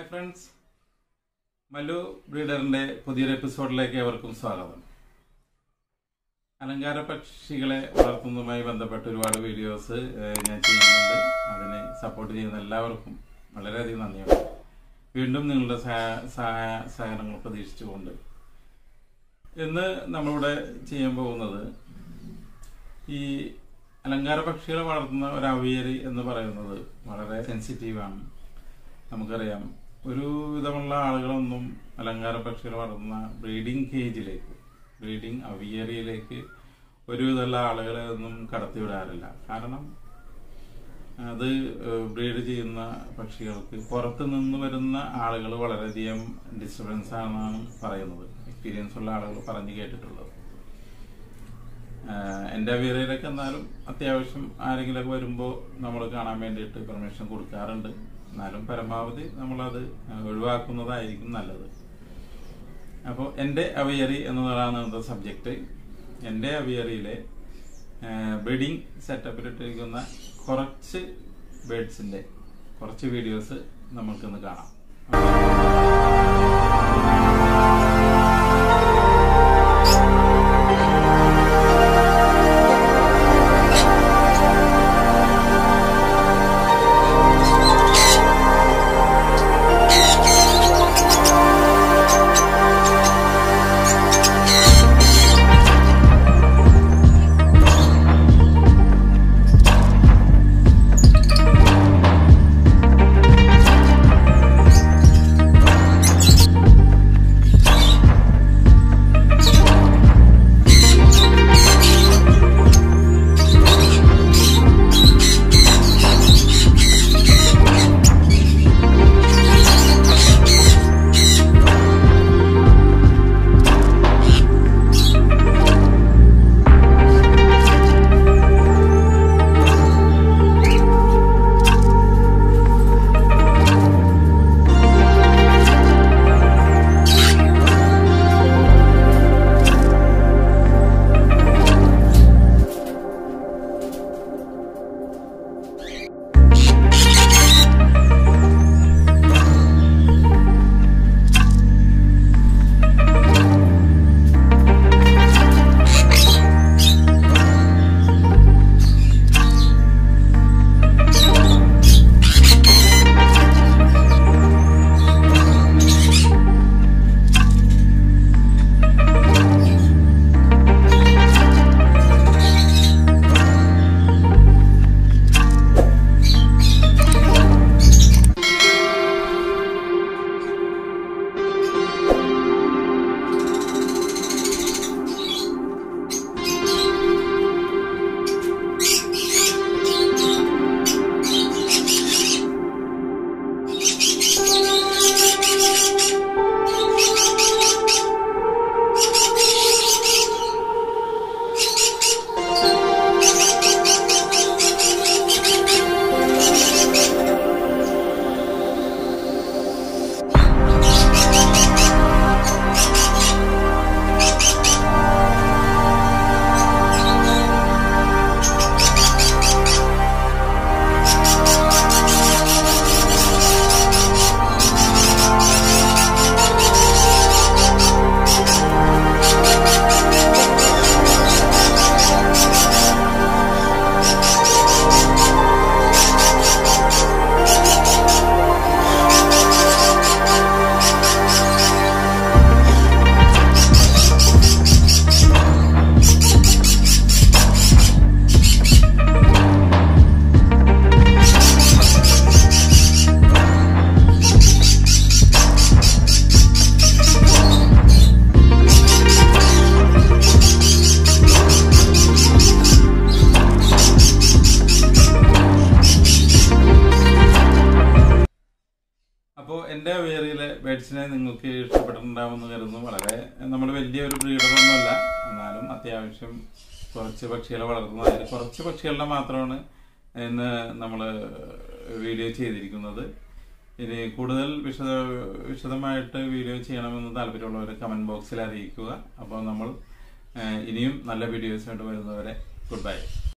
hi friends Mallu ബ്രീഡറിന്റെ പുതിയൊരു എപ്പിസോഡിലേക്ക് ഏവർക്കും സ്വാഗതം അലങ്കാര പക്ഷികളെ വളർത്തുന്നതുമായി ബന്ധപ്പെട്ട ഒരുപാട് വീഡിയോസ് ഏഹ്, ഞാൻ ചെയ്യുന്നുണ്ട് അതിനെ സപ്പോർട്ട് ചെയ്യുന്ന എല്ലാവർക്കും വളരെയധികം നന്ദിയുണ്ട് വീണ്ടും നിങ്ങളുടെ സഹായ സഹായ- സഹകരണങ്ങൾ പ്രതീക്ഷിച്ചുകൊണ്ട് ഇന്ന് നമ്മളിവിടെ ചെയ്യാൻ പോകുന്നത് ഈ അലങ്കാര പക്ഷികളെ വളർത്തുന്ന ഒരു അവിയരി എന്ന് പറയുന്നത് വളരെ സെൻസിറ്റീവാണ് നമുക്കറിയാം ഒരു വിധമുള്ള ആളുകളൊന്നും അലങ്കാര പക്ഷികളെ വളർത്തുന്ന ബ്രീഡിംഗ് കേജിലേക്ക് ബ്രീഡിംഗ് അവിയറിയിലേക്ക് ഒരുവിധമുള്ള ആളുകളെ ഒന്നും കടത്തിവിടാറില്ല കാരണം അത് ബ്രീഡ് ചെയ്യുന്ന പക്ഷികൾക്ക് പുറത്ത് നിന്ന് വരുന്ന ആളുകൾ വളരെയധികം ഡിസ്റ്റർബൻസ് ആണെന്നാണ് പറയുന്നത് എക്സ്പീരിയൻസ് ഉള്ള ആളുകൾ പറഞ്ഞു കേട്ടിട്ടുള്ളത് ആഹ് എൻ്റെ അവിയറയിലൊക്കെ എന്നാലും അത്യാവശ്യം ആരെങ്കിലുമൊക്കെ വരുമ്പോൾ നമ്മൾ കാണാൻ വേണ്ടിയിട്ട് പെർമിഷൻ കൊടുക്കാറുണ്ട് എന്നാലും പരമാവധി നമ്മളത് ഒഴിവാക്കുന്നതായിരിക്കും നല്ലത് അപ്പോൾ എൻ്റെ അവിയറി എന്നതാണ് ഇന്നത്തെ സബ്ജക്റ്റ് എൻ്റെ അവിയറിയിലെ ബ്രീഡിംഗ് സെറ്റപ്പിലിട്ടിരിക്കുന്ന കുറച്ച് ബേഡ്സിൻ്റെ കുറച്ച് വീഡിയോസ് നമുക്കിന്ന് കാണാം അപ്പോൾ എൻ്റെ വേറിയിലെ ബേഡ്സിനെ നിങ്ങൾക്ക് ഇഷ്ടപ്പെട്ടിട്ടുണ്ടാവുമെന്ന് കരുതുന്നു വളരെ നമ്മൾ വലിയൊരു ബ്രീഡറൊന്നുമല്ല എന്നാലും അത്യാവശ്യം കുറച്ച് പക്ഷികളെ വളർത്തുന്നു അതിൽ കുറച്ച് പക്ഷികളുടെ മാത്രമാണ് ഇന്ന് നമ്മൾ വീഡിയോ ചെയ്തിരിക്കുന്നത് ഇനി കൂടുതൽ വിശദ വിശദമായിട്ട് വീഡിയോ ചെയ്യണമെന്ന് താല്പര്യമുള്ളവർ കമൻറ്റ് ബോക്സിൽ അറിയിക്കുക അപ്പോൾ നമ്മൾ ഏഹ്, ഇനിയും നല്ല വീഡിയോസായിട്ട് വരുന്നവരെ ഗുഡ് ബൈ